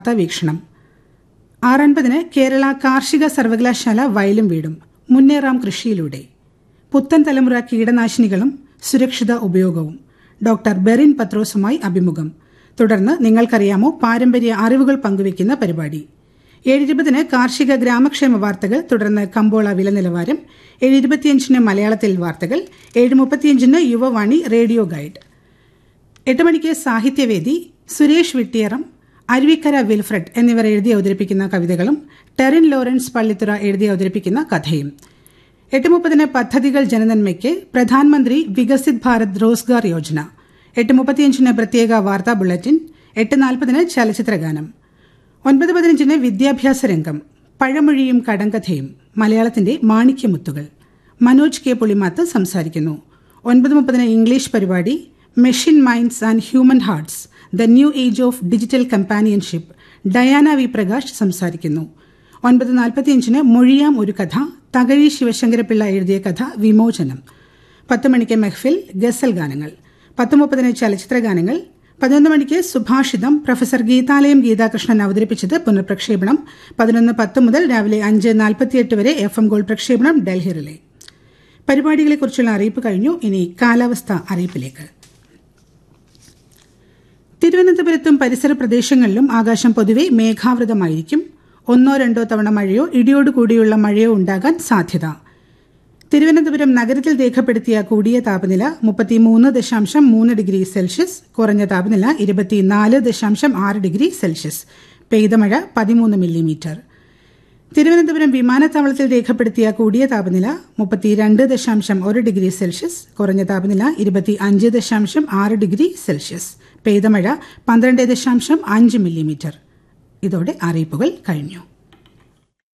വീക്ഷണം ആറൻപതിന് കേരള കാർഷിക സർവകലാശാല വയലും വീടും മുന്നേറാം കൃഷിയിലൂടെ പുത്തൻ തലമുറ കീടനാശിനികളും സുരക്ഷിത ഉപയോഗവും ഡോക്ടർ ബെറിൻ പത്രോസുമായി അഭിമുഖം തുടർന്ന് നിങ്ങൾക്കറിയാമോ പാരമ്പര്യ അറിവുകൾ പങ്കുവയ്ക്കുന്ന പരിപാടി ഏഴിരുപതിന് കാർഷിക ഗ്രാമക്ഷേമ വാർത്തകൾ തുടർന്ന് കമ്പോള വില നിലവാരം ഏഴ് ഇരുപത്തിയഞ്ചിന് മലയാളത്തിൽ വാർത്തകൾ ഏഴ് മുപ്പത്തിയഞ്ചിന് യുവവാണി റേഡിയോ ഗൈഡ് എട്ട് മണിക്ക് സാഹിത്യവേദി സുരേഷ് വിട്ടിയറം അരുവിക്കര വിൽഫ്രഡ് എന്നിവർ എഴുതി അവതരിപ്പിക്കുന്ന കവിതകളും ടെറിൻ ലോറൻസ് പള്ളിത്തുറ എഴുതി അവതരിപ്പിക്കുന്ന കഥയും എട്ട് മുപ്പതിന് പദ്ധതികൾ ജനനന്മയ്ക്ക് പ്രധാനമന്ത്രി വികസിത് ഭാരത് റോസ്ഗാർ യോജന എട്ട് മുപ്പത്തിയഞ്ചിന് പ്രത്യേക വാർത്താ ബുള്ളറ്റിൻ എട്ട് നാൽപ്പതിന് ചലച്ചിത്രഗാനം ഒൻപത് പതിനഞ്ചിന് വിദ്യാഭ്യാസ രംഗം പഴമൊഴിയും കടങ്കഥയും മലയാളത്തിന്റെ മാണിക്യമുത്തുകൾ മനോജ് കെ പുളിമാത്ത് സംസാരിക്കുന്നു ഒൻപത് മുപ്പതിന് ഇംഗ്ലീഷ് പരിപാടി machine minds and human hearts the new age of digital companionship Diana V Prakash സംസാരിക്കുന്നു ഒൻപത് നാൽപ്പത്തിയഞ്ചിന് മൊഴിയാം ഒരു കഥ തകഴി ശിവശങ്കരപിള്ള എഴുതിയ കഥ വിമോചനം പത്ത് മണിക്ക് മെഹ്ഫിൽ ഗസൽ ഗാനങ്ങൾ പത്ത് മുപ്പതിന് ചലച്ചിത്ര ഗാനങ്ങൾ പതിനൊന്ന് മണിക്ക് സുഭാഷിതം പ്രൊഫസർ ഗീതാലയം ഗീതാകൃഷ്ണൻ അവതരിപ്പിച്ചത് പുനഃപ്രക്ഷേപണം പതിനൊന്ന് പത്ത് മുതൽ രാവിലെ അഞ്ച് നാൽപ്പത്തിയെട്ട് വരെ എഫ് എം ഗോൾഡ് പ്രക്ഷേപണം ഡൽഹി റിലേ പരിപാടികളെക്കുറിച്ചുള്ള അറിയിപ്പ് കഴിഞ്ഞു ഇനി കാലാവസ്ഥ അറിയിപ്പിലേക്ക് തിരുവനന്തപുരത്തും പരിസര പ്രദേശങ്ങളിലും ആകാശം പൊതുവെ മേഘാവൃതമായിരിക്കും ഒന്നോ രണ്ടോ തവണ മഴയോ ഇടിയോടുകൂടിയുള്ള മഴയോ ഉണ്ടാകാൻ സാധ്യത തിരുവനന്തപുരം നഗരത്തിൽ രേഖപ്പെടുത്തിയ കൂടിയ താപനില മുപ്പത്തിമൂന്ന് ദശാംശം മൂന്ന് ഡിഗ്രി സെൽഷ്യസ് കുറഞ്ഞ താപനില ഇരുപത്തിനാല് ദശാംശം ആറ് ഡിഗ്രി സെൽഷ്യസ് പെയ്ത മഴ പതിമൂന്ന് മില്ലിമീറ്റർ തിരുവനന്തപുരം വിമാനത്താവളത്തിൽ രേഖപ്പെടുത്തിയ കൂടിയ താപനില മുപ്പത്തിരണ്ട് ദശാംശം ഒരു ഡിഗ്രി സെൽഷ്യസ് കുറഞ്ഞ താപനില ഇരുപത്തി അഞ്ച് ദശാംശം ആറ് ഡിഗ്രി സെൽഷ്യസ് പെയ്ത മഴ പന്ത്രണ്ട് ദശാംശം അഞ്ച് മില്ലിമീറ്റർ ഇതോടെ അറിയിപ്പുകൾ കഴിഞ്ഞു